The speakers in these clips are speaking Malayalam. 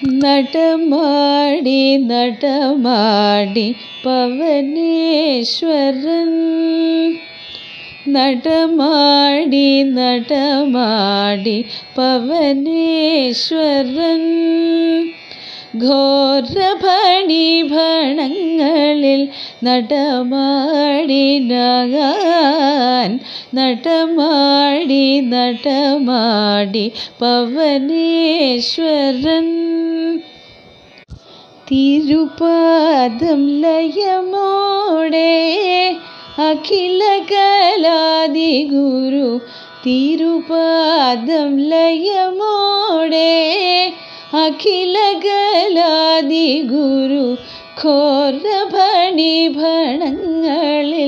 നടമാടി നടമാടി പവനേശ്വരൻ നടമാടി നടമാടി പവനേശ്വരൻ ഘോരഭണിഭണങ്ങളിൽ നടമാടിനാകാൻ നടമാടി നടമാടി പവനേശ്വരൻ തിരുപാദം ലയമോടെ അഖില കലാദി ഗുരു തിരുപാദം ലയമോടെ അഖില കലാദി ഗുരു ഘോരഭണിഭണങ്ങളിൽ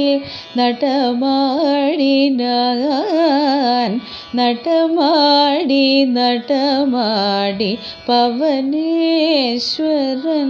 നടമാടിനാൻ നടമാടി നടമാടി പവനേശ്വരൻ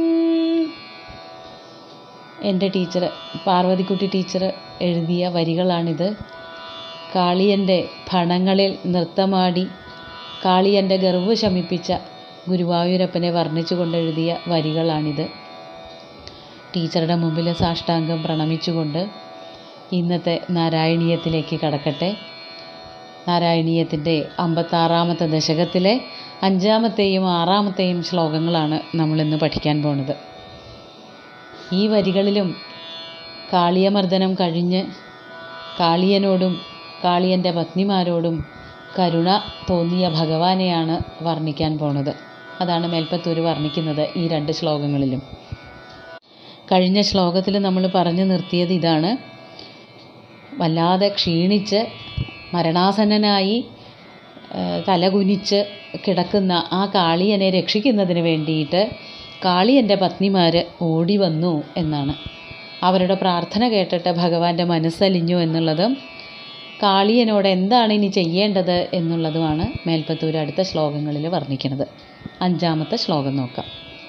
എൻ്റെ ടീച്ചർ പാർവതിക്കുട്ടി ടീച്ചർ എഴുതിയ വരികളാണിത് കാളിയൻ്റെ ഭണങ്ങളിൽ നൃത്തമാടി കാളിയൻ്റെ ഗർവ് ശമിപ്പിച്ച ഗുരുവായൂരപ്പനെ വർണ്ണിച്ചുകൊണ്ട് എഴുതിയ വരികളാണിത് ടീച്ചറുടെ മുമ്പിൽ സാഷ്ടാംഗം പ്രണമിച്ചുകൊണ്ട് ഇന്നത്തെ നാരായണീയത്തിലേക്ക് കടക്കട്ടെ നാരായണീയത്തിൻ്റെ അമ്പത്താറാമത്തെ ദശകത്തിലെ അഞ്ചാമത്തെയും ആറാമത്തെയും ശ്ലോകങ്ങളാണ് നമ്മളിന്ന് പഠിക്കാൻ പോണത് ഈ വരികളിലും കാളിയമർദ്ദനം കഴിഞ്ഞ് കാളിയനോടും കാളിയൻ്റെ പത്നിമാരോടും കരുണ തോന്നിയ ഭഗവാനെയാണ് വർണ്ണിക്കാൻ പോണത് അതാണ് മേൽപ്പത്തൂർ വർണ്ണിക്കുന്നത് ഈ രണ്ട് ശ്ലോകങ്ങളിലും കഴിഞ്ഞ ശ്ലോകത്തിൽ നമ്മൾ പറഞ്ഞു നിർത്തിയത് ഇതാണ് വല്ലാതെ ക്ഷീണിച്ച് മരണാസന്നനായി തലകുനിച്ച് കിടക്കുന്ന ആ കാളിയനെ രക്ഷിക്കുന്നതിന് വേണ്ടിയിട്ട് കാളിയൻ്റെ പത്നിമാർ ഓടി വന്നു എന്നാണ് അവരുടെ പ്രാർത്ഥന കേട്ടിട്ട് ഭഗവാന്റെ മനസ്സലിഞ്ഞു എന്നുള്ളതും കാളിയനോട് എന്താണ് ഇനി ചെയ്യേണ്ടത് എന്നുള്ളതുമാണ് മേൽപ്പത്തൂർ അടുത്ത ശ്ലോകങ്ങളിൽ വർണ്ണിക്കുന്നത് അഞ്ചാമത്തെ ശ്ലോകം നോക്കാം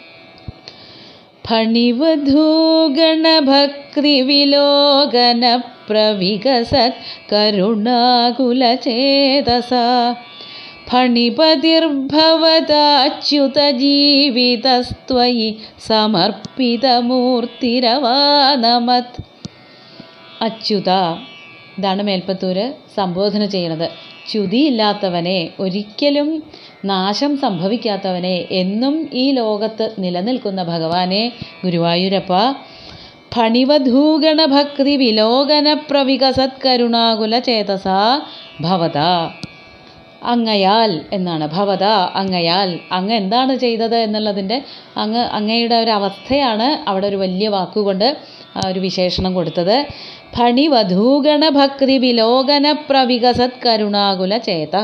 ഫണിവധൂഗണഭക്തിവിലോകന പ്രവികസത് കരുണാകുലചേതസ ഫണിപതിർഭവതാച്യുതജീവിതസ്ത്വയി സമർപ്പിതമൂർത്തിരവാനമത് അച്യുത ഇതാണ് മേൽപ്പത്തൂര് സംബോധന ചെയ്യണത് ച്യുതിയില്ലാത്തവനെ ഒരിക്കലും നാശം സംഭവിക്കാത്തവനെ എന്നും ഈ ലോകത്ത് നിലനിൽക്കുന്ന ഭഗവാനെ ഗുരുവായൂരപ്പ ഫണിവധൂഗണ ഭക്തി വിലോകന പ്രവികസത് കരുണാകുല ചേതസ ഭവത അങ്ങയാൽ എന്നാണ് ഭവത അങ്ങയാൽ അങ്ങ് എന്താണ് ചെയ്തത് എന്നുള്ളതിൻ്റെ അങ്ങ് അങ്ങയുടെ ഒരു അവസ്ഥയാണ് അവിടെ ഒരു വലിയ വാക്കുകൊണ്ട് ഒരു വിശേഷണം കൊടുത്തത് ഫണിവധൂഗണ ഭക്തി വിലോകന പ്രവികസത് കരുണാകുല ചേത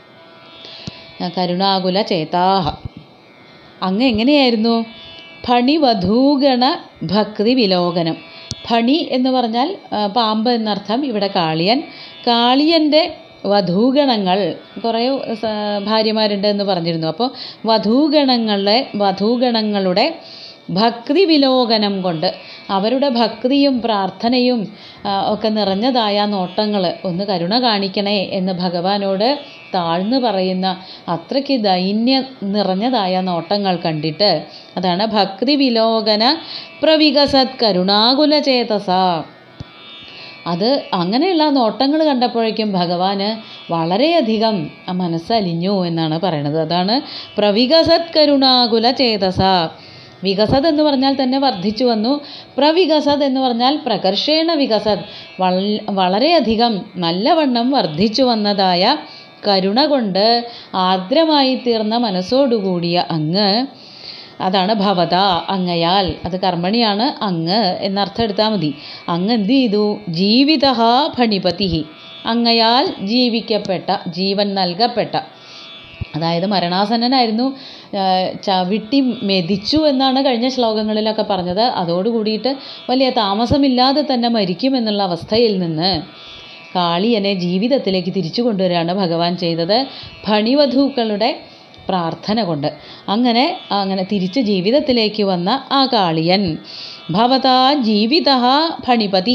കരുണാകുല ചേതാഹ അങ്ങ് എങ്ങനെയായിരുന്നു ഫണിവധൂഗണ ഭക്തി വിലോകനം ഫണി എന്ന് പറഞ്ഞാൽ പാമ്പ് എന്നർത്ഥം ഇവിടെ കാളിയൻ കാളിയൻ്റെ വധൂഗണങ്ങൾ കുറേ ഭാര്യമാരുണ്ട് എന്ന് പറഞ്ഞിരുന്നു അപ്പോൾ വധൂഗണങ്ങളെ വധൂഗണങ്ങളുടെ ഭക്തി വിലോകനം കൊണ്ട് അവരുടെ ഭക്തിയും പ്രാർത്ഥനയും ഒക്കെ നിറഞ്ഞതായ നോട്ടങ്ങൾ ഒന്ന് കരുണ കാണിക്കണേ എന്ന് ഭഗവാനോട് താഴ്ന്നു പറയുന്ന അത്രയ്ക്ക് ദൈന്യം നിറഞ്ഞതായ നോട്ടങ്ങൾ കണ്ടിട്ട് അതാണ് ഭക്തി വിലോകന പ്രവികസത് കരുണാകുല ചേതസ അത് അങ്ങനെയുള്ള നോട്ടങ്ങൾ കണ്ടപ്പോഴേക്കും ഭഗവാന് വളരെയധികം മനസ്സലിഞ്ഞു എന്നാണ് പറയണത് അതാണ് പ്രവികസത് കരുണാകുല ചേതസ വികസത് എന്ന് പറഞ്ഞാൽ തന്നെ വർദ്ധിച്ചു വന്നു പ്രവികസത് എന്ന് പറഞ്ഞാൽ പ്രകർഷേണ വികസത് വളരെയധികം നല്ലവണ്ണം വർദ്ധിച്ചു വന്നതായ കരുണ കൊണ്ട് ആർദ്രമായി തീർന്ന മനസ്സോടുകൂടിയ അങ്ങ് അതാണ് ഭവത അങ്ങയാൽ അത് കർമ്മണിയാണ് അങ്ങ് എന്നർത്ഥം എടുത്താൽ മതി അങ്ങ് എന്ത് ചെയ്തു ജീവിത ഫണിപതി അങ്ങയാൽ ജീവിക്കപ്പെട്ട ജീവൻ നൽകപ്പെട്ട അതായത് മരണാസന്നനായിരുന്നു ചവിട്ടി മെതിച്ചു എന്നാണ് കഴിഞ്ഞ ശ്ലോകങ്ങളിലൊക്കെ പറഞ്ഞത് അതോടുകൂടിയിട്ട് വലിയ താമസമില്ലാതെ തന്നെ മരിക്കുമെന്നുള്ള അവസ്ഥയിൽ നിന്ന് കാളിയനെ ജീവിതത്തിലേക്ക് തിരിച്ചു കൊണ്ടുവരികയാണ് ഭഗവാൻ ചെയ്തത് ഫണിവധൂക്കളുടെ പ്രാർത്ഥന കൊണ്ട് അങ്ങനെ അങ്ങനെ തിരിച്ച് ജീവിതത്തിലേക്ക് വന്ന ആ കാളിയൻ ഭവതാ ജീവിത ഫണിപതി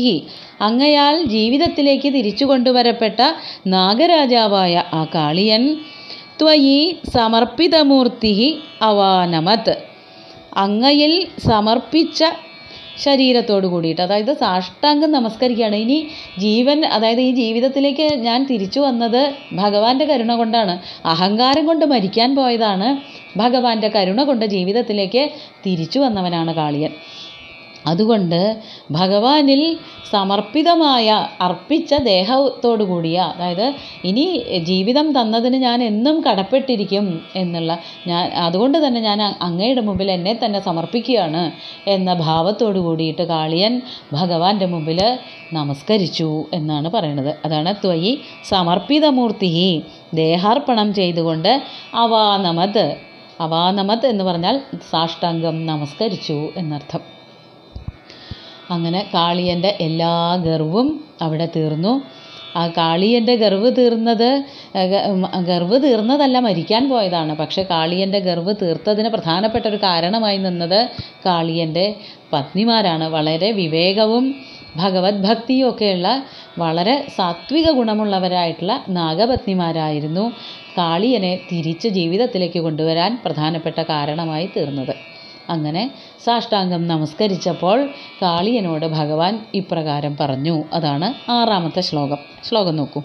അങ്ങയാൽ ജീവിതത്തിലേക്ക് തിരിച്ചു കൊണ്ടുവരപ്പെട്ട നാഗരാജാവായ ആ കാളിയൻ ത്വയി സമർപ്പിതമൂർത്തി അവാനമത് അങ്ങയിൽ സമർപ്പിച്ച ശരീരത്തോട് കൂടിയിട്ട് അതായത് സാഷ്ടാംഗം നമസ്കരിക്കുകയാണ് ഇനി ജീവൻ അതായത് ഈ ജീവിതത്തിലേക്ക് ഞാൻ തിരിച്ചു വന്നത് ഭഗവാന്റെ കരുണ കൊണ്ടാണ് അഹങ്കാരം കൊണ്ട് മരിക്കാൻ പോയതാണ് ഭഗവാന്റെ കരുണ കൊണ്ട് ജീവിതത്തിലേക്ക് തിരിച്ചു വന്നവനാണ് കാളിയൻ അതുകൊണ്ട് ഭഗവാനിൽ സമർപ്പിതമായ അർപ്പിച്ച ദേഹത്തോടു കൂടിയ അതായത് ഇനി ജീവിതം തന്നതിന് ഞാൻ എന്നും കടപ്പെട്ടിരിക്കും എന്നുള്ള ഞാൻ അതുകൊണ്ട് തന്നെ ഞാൻ അങ്ങയുടെ മുമ്പിൽ എന്നെ തന്നെ സമർപ്പിക്കുകയാണ് എന്ന ഭാവത്തോടു കൂടിയിട്ട് കാളിയൻ ഭഗവാന്റെ മുമ്പിൽ നമസ്കരിച്ചു എന്നാണ് പറയുന്നത് അതാണ് ത്വയി സമർപ്പിതമൂർത്തി ദേഹാർപ്പണം ചെയ്തുകൊണ്ട് അവാനമത് അവാനമത് എന്ന് പറഞ്ഞാൽ സാഷ്ടാംഗം നമസ്കരിച്ചു എന്നർത്ഥം അങ്ങനെ കാളിയൻ്റെ എല്ലാ ഗർവും അവിടെ തീർന്നു ആ കാളിയൻ്റെ ഗർവ് തീർന്നത് ഗർവ് തീർന്നതല്ല മരിക്കാൻ പോയതാണ് പക്ഷെ കാളിയൻ്റെ ഗർവ് തീർത്തതിന് പ്രധാനപ്പെട്ട ഒരു കാരണമായി നിന്നത് കാളിയൻ്റെ പത്നിമാരാണ് വളരെ വിവേകവും ഭഗവത് ഭക്തിയും ഒക്കെയുള്ള വളരെ സാത്വിക ഗുണമുള്ളവരായിട്ടുള്ള നാഗപത്നിമാരായിരുന്നു കാളിയനെ തിരിച്ച് ജീവിതത്തിലേക്ക് കൊണ്ടുവരാൻ പ്രധാനപ്പെട്ട കാരണമായി തീർന്നത് അങ്ങനെ സാഷ്ടാംഗം നമസ്കരിച്ചപ്പോൾ കാളിയനോട് ഭഗവാൻ ഇപ്രകാരം പറഞ്ഞു അതാണ് ആറാമത്തെ ശ്ലോകം ശ്ലോകം നോക്കൂ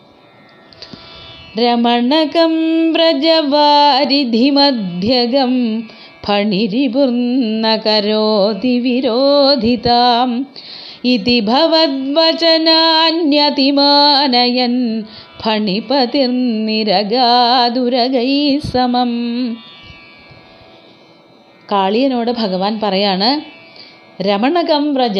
രമണകം വ്രജവാരിധിമധ്യഗം ഫണിരിപുർന്ന കരോതി വിരോധിതാം ഇതി ഭവദ്വചനാന്യതിമാനയൻ ഫണിപതിർനിരഗാതുരഗൈ സമം കാളിയനോട് ഭഗവാൻ പറയാണ് രമണകം വ്രജ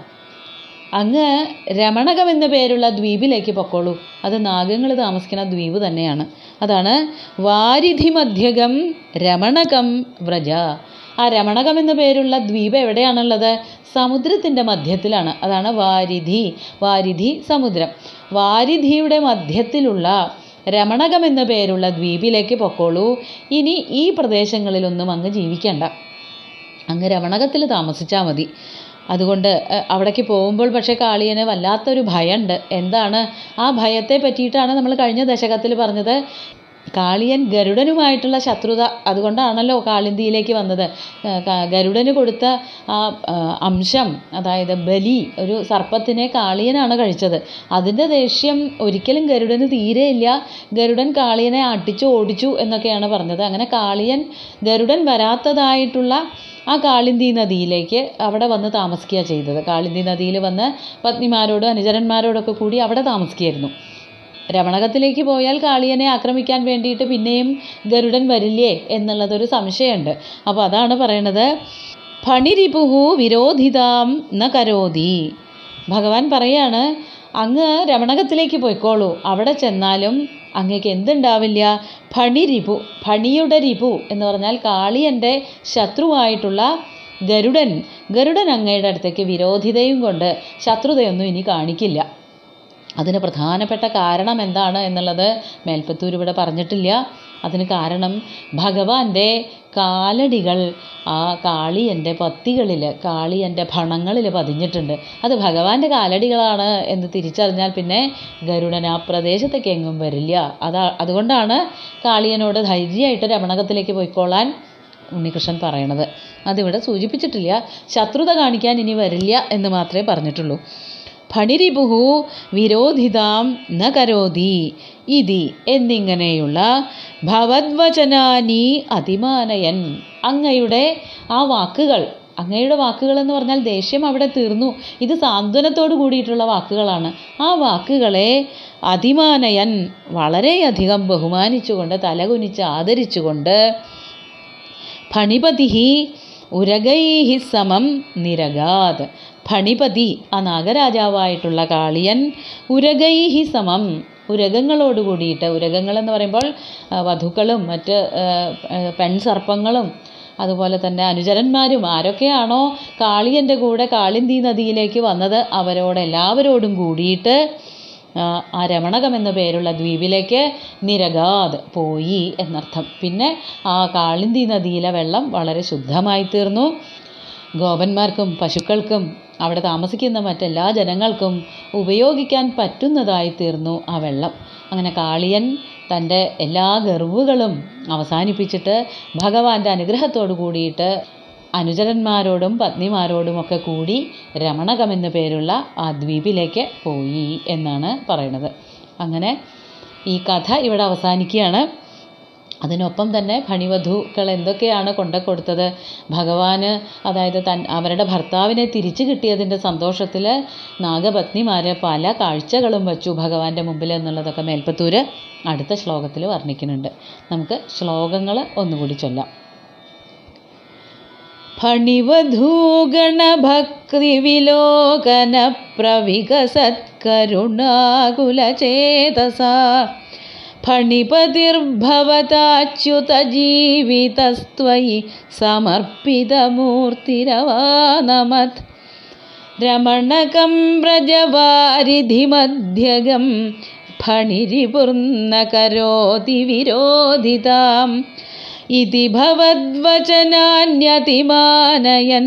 അങ്ങ് രമണകം എന്ന പേരുള്ള ദ്വീപിലേക്ക് പൊക്കോളൂ അത് നാഗങ്ങൾ താമസിക്കുന്ന ദ്വീപ് തന്നെയാണ് അതാണ് വാരിധി മധ്യകം രമണകം വ്രജ ആ രമണകം എന്ന പേരുള്ള ദ്വീപ് എവിടെയാണുള്ളത് സമുദ്രത്തിൻ്റെ മധ്യത്തിലാണ് അതാണ് വാരിധി വാരിധി സമുദ്രം വാരിധിയുടെ മധ്യത്തിലുള്ള രമണകം എന്ന പേരുള്ള ദ്വീപിലേക്ക് പൊക്കോളൂ ഇനി ഈ പ്രദേശങ്ങളിലൊന്നും അങ്ങ് ജീവിക്കണ്ട അങ്ങ് രമണകത്തിൽ താമസിച്ചാൽ മതി അതുകൊണ്ട് അവിടേക്ക് പോകുമ്പോൾ പക്ഷേ കാളിയന് വല്ലാത്തൊരു ഭയമുണ്ട് എന്താണ് ആ ഭയത്തെ പറ്റിയിട്ടാണ് നമ്മൾ കഴിഞ്ഞ ദശകത്തിൽ പറഞ്ഞത് കാളിയൻ ഗരുഡനുമായിട്ടുള്ള ശത്രുത അതുകൊണ്ടാണല്ലോ കാളിന്തിയിലേക്ക് വന്നത് ഗരുഡന് കൊടുത്ത ആ അംശം അതായത് ബലി ഒരു സർപ്പത്തിനെ കാളിയനാണ് കഴിച്ചത് അതിൻ്റെ ദേഷ്യം ഒരിക്കലും ഗരുഡന് തീരെയില്ല ഗരുഡൻ കാളിയനെ അടിച്ചു ഓടിച്ചു എന്നൊക്കെയാണ് പറഞ്ഞത് അങ്ങനെ കാളിയൻ ഗരുഡൻ വരാത്തതായിട്ടുള്ള ആ കാളിന്തി നദിയിലേക്ക് അവിടെ വന്ന് താമസിക്കുക ചെയ്തത് കാളിന്തി നദിയിൽ വന്ന് പത്നിമാരോടും അനുചരന്മാരോടൊക്കെ കൂടി അവിടെ താമസിക്കുകയായിരുന്നു രമണകത്തിലേക്ക് പോയാൽ കാളിയനെ ആക്രമിക്കാൻ വേണ്ടിയിട്ട് പിന്നെയും ഗരുഡൻ വരില്ലേ എന്നുള്ളതൊരു സംശയമുണ്ട് അപ്പോൾ അതാണ് പറയണത് ഫണിരിപുഹു വിരോധിതാം ന കരോതി ഭഗവാൻ പറയാണ് അങ്ങ് രമണകത്തിലേക്ക് പോയിക്കോളൂ അവിടെ ചെന്നാലും അങ്ങേക്ക് എന്തുണ്ടാവില്ല ഫണിരിപു ഫണിയുടെ റിപു എന്ന് പറഞ്ഞാൽ കാളിയൻ്റെ ശത്രുവായിട്ടുള്ള ഗരുഡൻ ഗരുഡൻ അങ്ങയുടെ അടുത്തേക്ക് വിരോധിതയും കൊണ്ട് ശത്രുതയൊന്നും ഇനി കാണിക്കില്ല അതിന് പ്രധാനപ്പെട്ട കാരണം എന്താണ് എന്നുള്ളത് മേൽപ്പത്തൂർ ഇവിടെ പറഞ്ഞിട്ടില്ല അതിന് കാരണം ഭഗവാന്റെ കാലടികൾ ആ കാളിയൻ്റെ പത്തികളിൽ കാളിയൻ്റെ ഭണങ്ങളിൽ പതിഞ്ഞിട്ടുണ്ട് അത് ഭഗവാന്റെ കാലടികളാണ് എന്ന് തിരിച്ചറിഞ്ഞാൽ പിന്നെ ഗരുഡൻ ആ പ്രദേശത്തേക്ക് എങ്ങും വരില്ല അതാ അതുകൊണ്ടാണ് കാളിയനോട് ധൈര്യമായിട്ട് രമണകത്തിലേക്ക് പോയിക്കോളാൻ ഉണ്ണികൃഷ്ണൻ പറയണത് അതിവിടെ സൂചിപ്പിച്ചിട്ടില്ല ശത്രുത കാണിക്കാൻ ഇനി വരില്ല എന്ന് മാത്രമേ പറഞ്ഞിട്ടുള്ളൂ ഫണിരിപുഹു വിരോധിതാം ന കരോതി ഇതി എന്നിങ്ങനെയുള്ള ഭവദ്വചനാനി അതിമാനയൻ അങ്ങയുടെ ആ വാക്കുകൾ അങ്ങയുടെ വാക്കുകൾ എന്ന് പറഞ്ഞാൽ ദേഷ്യം അവിടെ തീർന്നു ഇത് സാന്ത്വനത്തോട് കൂടിയിട്ടുള്ള വാക്കുകളാണ് ആ വാക്കുകളെ അതിമാനയൻ വളരെയധികം ബഹുമാനിച്ചുകൊണ്ട് തലകുനിച്ച് ആദരിച്ചുകൊണ്ട് ഫണിപതി ഉരഗൈഹി സമം നിരഗാത് ഫണിപതി ആ നാഗരാജാവായിട്ടുള്ള കാളിയൻ ഉരഗൈഹി സമം ഉരകങ്ങളോട് കൂടിയിട്ട് ഉരകങ്ങൾ എന്ന് പറയുമ്പോൾ വധുക്കളും മറ്റ് പെൺസർപ്പങ്ങളും അതുപോലെ തന്നെ അനുചരന്മാരും ആരൊക്കെയാണോ കാളിയൻ്റെ കൂടെ കാളിന്തി നദിയിലേക്ക് വന്നത് അവരോട് എല്ലാവരോടും കൂടിയിട്ട് ആ രമണകം എന്ന പേരുള്ള ദ്വീപിലേക്ക് നിരഗാത് പോയി എന്നർത്ഥം പിന്നെ ആ കാളിന്തി നദിയിലെ വെള്ളം വളരെ ശുദ്ധമായി തീർന്നു ഗോപന്മാർക്കും പശുക്കൾക്കും അവിടെ താമസിക്കുന്ന മറ്റെല്ലാ ജനങ്ങൾക്കും ഉപയോഗിക്കാൻ പറ്റുന്നതായി തീർന്നു ആ വെള്ളം അങ്ങനെ കാളിയൻ തൻ്റെ എല്ലാ ഗർവുകളും അവസാനിപ്പിച്ചിട്ട് ഭഗവാന്റെ അനുഗ്രഹത്തോട് കൂടിയിട്ട് അനുചരന്മാരോടും പത്നിമാരോടുമൊക്കെ കൂടി രമണകം എന്നു പേരുള്ള ആ ദ്വീപിലേക്ക് പോയി എന്നാണ് പറയുന്നത് അങ്ങനെ ഈ കഥ ഇവിടെ അവസാനിക്കുകയാണ് അതിനൊപ്പം തന്നെ ഫണിവധുക്കൾ എന്തൊക്കെയാണ് കൊണ്ടു കൊടുത്തത് ഭഗവാന് അതായത് തൻ അവരുടെ ഭർത്താവിനെ തിരിച്ചു കിട്ടിയതിൻ്റെ സന്തോഷത്തിൽ നാഗപത്നിമാർ പല കാഴ്ചകളും വച്ചു ഭഗവാന്റെ മുമ്പിൽ എന്നുള്ളതൊക്കെ മേൽപ്പത്തൂര് അടുത്ത ശ്ലോകത്തിൽ വർണ്ണിക്കുന്നുണ്ട് നമുക്ക് ശ്ലോകങ്ങൾ ഒന്നുകൂടി ചൊല്ലാം ഫണിവധൂഗണഭക്തിവിലോകന പ്രവികസത്കരുണാകുലചേതസാ ഫണിപതിർഭവതാച്യുതജീവിതസ്ത്വയി സമർപ്പിതമൂർത്തിരവാനമത് രമണകം വ്രജവാരിധിമധ്യഗം ഫണിരിപുർന്നകരോതി വിരോധിതാം ഇതി ഭവദ്വചനാന്യതിമാനയൻ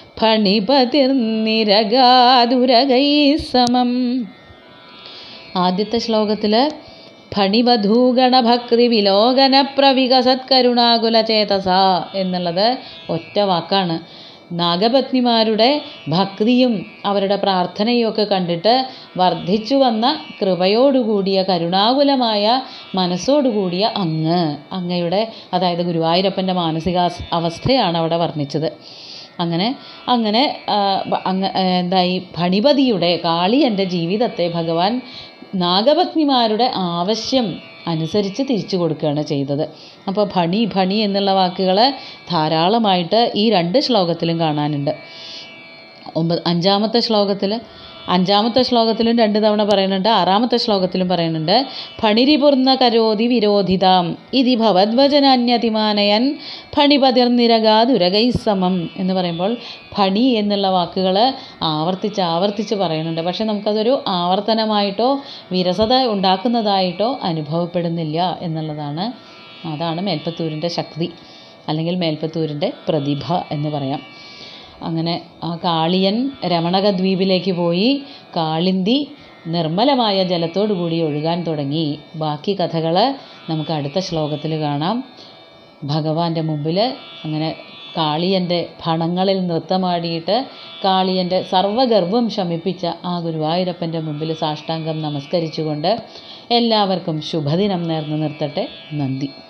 ഫണിപതിർനിരഗാതുരകൈ സമം ആദ്യത്തെ ശ്ലോകത്തിൽ ഫണിവധൂഗണഭക്തി വിലോകന പ്രവികസത്കരുണാകുല ചേതസ എന്നുള്ളത് ഒറ്റ വാക്കാണ് നാഗപത്നിമാരുടെ ഭക്തിയും അവരുടെ പ്രാർത്ഥനയും ഒക്കെ കണ്ടിട്ട് വർദ്ധിച്ചു വന്ന കൃപയോടുകൂടിയ കരുണാകുലമായ മനസ്സോടുകൂടിയ അങ്ങ് അങ്ങയുടെ അതായത് ഗുരുവായൂരപ്പൻ്റെ മാനസിക അവസ്ഥയാണ് അവിടെ വർണ്ണിച്ചത് അങ്ങനെ അങ്ങനെ അങ്ങ് എന്തായി ഫണിപതിയുടെ കാളിയൻ്റെ ജീവിതത്തെ ഭഗവാൻ നാഗപത്നിമാരുടെ ആവശ്യം അനുസരിച്ച് തിരിച്ചു കൊടുക്കുകയാണ് ചെയ്തത് അപ്പോൾ ഭണി ഭണി എന്നുള്ള വാക്കുകൾ ധാരാളമായിട്ട് ഈ രണ്ട് ശ്ലോകത്തിലും കാണാനുണ്ട് ഒമ്പത് അഞ്ചാമത്തെ ശ്ലോകത്തിൽ അഞ്ചാമത്തെ ശ്ലോകത്തിലും രണ്ട് തവണ പറയുന്നുണ്ട് ആറാമത്തെ ശ്ലോകത്തിലും പറയുന്നുണ്ട് ഫണിരിപുർന്ന കരോതി വിരോധിതാം ഇതി ഭവദ്വചനാന്യതിമാനയൻ ഫണിപതിർനിരകാതുരകൈ സമം എന്ന് പറയുമ്പോൾ ഫണി എന്നുള്ള വാക്കുകൾ ആവർത്തിച്ച് ആവർത്തിച്ച് പറയുന്നുണ്ട് പക്ഷെ നമുക്കതൊരു ആവർത്തനമായിട്ടോ വിരസത ഉണ്ടാക്കുന്നതായിട്ടോ അനുഭവപ്പെടുന്നില്ല എന്നുള്ളതാണ് അതാണ് മേൽപ്പത്തൂരിൻ്റെ ശക്തി അല്ലെങ്കിൽ മേൽപ്പത്തൂരിൻ്റെ പ്രതിഭ എന്ന് പറയാം അങ്ങനെ ആ കാളിയൻ രമണക ദ്വീപിലേക്ക് പോയി കാളിന്തി നിർമ്മലമായ ജലത്തോടു കൂടി ഒഴുകാൻ തുടങ്ങി ബാക്കി കഥകൾ നമുക്ക് അടുത്ത ശ്ലോകത്തിൽ കാണാം ഭഗവാന്റെ മുമ്പിൽ അങ്ങനെ കാളിയൻ്റെ ഭണങ്ങളിൽ നൃത്തമാടിയിട്ട് കാളിയൻ്റെ സർവ്വഗർഭം ശമിപ്പിച്ച ആ ഗുരുവായൂരപ്പൻ്റെ മുമ്പിൽ സാഷ്ടാംഗം നമസ്കരിച്ചുകൊണ്ട് എല്ലാവർക്കും ശുഭദിനം നേർന്നു നിർത്തട്ടെ നന്ദി